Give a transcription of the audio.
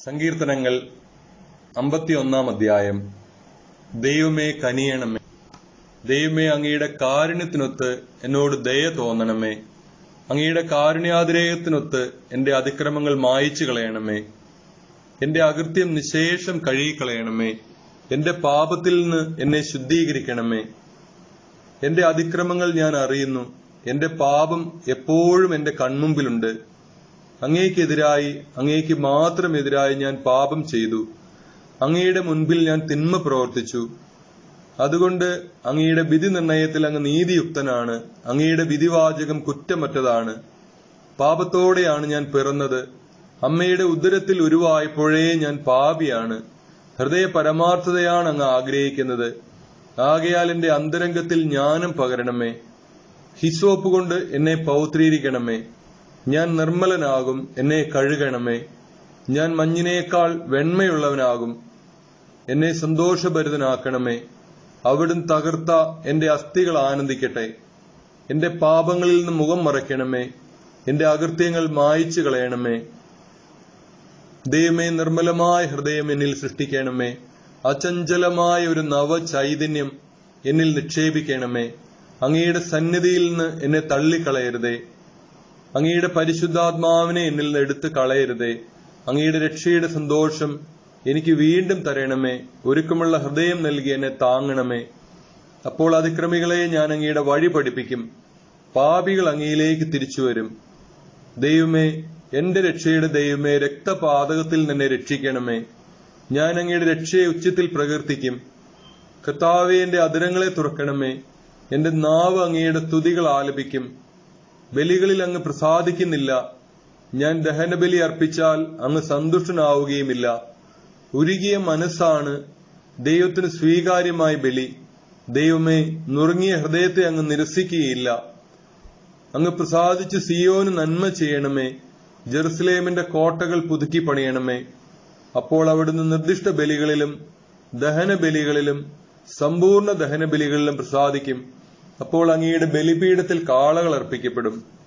സങ്കീർത്തനങ്ങൾ അമ്പത്തിയൊന്നാം അധ്യായം ദൈവമേ കനിയണമേ ദൈവമേ അങ്ങയുടെ കാരുണ്യത്തിനൊത്ത് എന്നോട് ദയ തോന്നണമേ അങ്ങയുടെ കാരുണ്യാതിരേയത്തിനൊത്ത് എന്റെ അതിക്രമങ്ങൾ മായിച്ചു കളയണമേ എന്റെ അകൃത്യം നിശേഷം കഴുകിക്കളയണമേ എന്റെ പാപത്തിൽ നിന്ന് എന്നെ ശുദ്ധീകരിക്കണമേ എന്റെ അതിക്രമങ്ങൾ ഞാൻ അറിയുന്നു എന്റെ പാപം എപ്പോഴും എന്റെ കൺമുമ്പിലുണ്ട് അങ്ങേക്കെതിരായി അങ്ങേക്ക് മാത്രം എതിരായി ഞാൻ പാപം ചെയ്തു അങ്ങയുടെ മുൻപിൽ ഞാൻ തിന്മ പ്രവർത്തിച്ചു അതുകൊണ്ട് അങ്ങയുടെ വിധി നിർണയത്തിൽ അങ്ങ് നീതിയുക്തനാണ് അങ്ങയുടെ വിധിവാചകം കുറ്റമറ്റതാണ് പാപത്തോടെയാണ് ഞാൻ പിറന്നത് അമ്മയുടെ ഉദരത്തിൽ ഉരുവായപ്പോഴേ ഞാൻ പാപിയാണ് ഹൃദയ പരമാർത്ഥതയാണ് അങ്ങ് ആഗ്രഹിക്കുന്നത് ആകയാൽ എന്റെ അന്തരംഗത്തിൽ ജ്ഞാനം പകരണമേ ഹിസോപ്പ് കൊണ്ട് എന്നെ പൗത്രീകരിക്കണമേ ഞാൻ നിർമ്മലനാകും എന്നെ കഴുകണമേ ഞാൻ മഞ്ഞിനേക്കാൾ വെണ്മയുള്ളവനാകും എന്നെ സന്തോഷഭരിതനാക്കണമേ അവിടുന്ന് തകർത്ത എന്റെ അസ്ഥികൾ ആനന്ദിക്കട്ടെ എന്റെ പാപങ്ങളിൽ നിന്ന് മുഖം മറയ്ക്കണമേ എന്റെ അകൃത്യങ്ങൾ മായിച്ചു കളയണമേ ദൈവമേ നിർമ്മലമായ ഹൃദയം എന്നിൽ സൃഷ്ടിക്കണമേ അചഞ്ചലമായ ഒരു നവ ചൈതന്യം എന്നിൽ നിക്ഷേപിക്കണമേ അങ്ങയുടെ സന്നിധിയിൽ നിന്ന് എന്നെ തള്ളിക്കളയരുതേ അങ്ങയുടെ പരിശുദ്ധാത്മാവിനെ എന്നിൽ നിന്ന് എടുത്തു കളയരുതേ അങ്ങയുടെ രക്ഷയുടെ സന്തോഷം എനിക്ക് വീണ്ടും തരണമേ ഒരുക്കമുള്ള ഹൃദയം നൽകി എന്നെ താങ്ങണമേ അപ്പോൾ അതിക്രമികളെ ഞാൻ അങ്ങയുടെ വഴി പഠിപ്പിക്കും പാപികൾ അങ്ങയിലേക്ക് തിരിച്ചു വരും ദൈവമേ എന്റെ രക്ഷയുടെ ദൈവമേ രക്തപാതകത്തിൽ നിന്നെ രക്ഷിക്കണമേ ഞാൻ അങ്ങയുടെ രക്ഷയെ ഉച്ചത്തിൽ പ്രകീർത്തിക്കും കർത്താവെ എന്റെ അതിരങ്ങളെ തുറക്കണമേ എന്റെ നാവ് അങ്ങയുടെ തുതികൾ ആലപിക്കും ബലികളിൽ അങ്ങ് പ്രസാദിക്കുന്നില്ല ഞാൻ ദഹനബലി അർപ്പിച്ചാൽ അങ്ങ് സന്തുഷ്ടനാവുകയുമില്ല ഉരുകിയ മനസ്സാണ് ദൈവത്തിന് സ്വീകാര്യമായ ബലി ദൈവമേ നുറുങ്ങിയ ഹൃദയത്തെ അങ്ങ് നിരസിക്കുകയില്ല അങ്ങ് പ്രസാദിച്ച് സിയോന് നന്മ ചെയ്യണമേ ജെറുസലേമിന്റെ കോട്ടകൾ പുതുക്കി പണിയണമേ അപ്പോൾ അവിടുന്ന് നിർദ്ദിഷ്ട ബലികളിലും ദഹന ബലികളിലും സമ്പൂർണ്ണ ദഹന ബലികളിലും പ്രസാദിക്കും അപ്പോൾ അങ്ങയുടെ ബലിപീഠത്തിൽ കാളകൾ അർപ്പിക്കപ്പെടും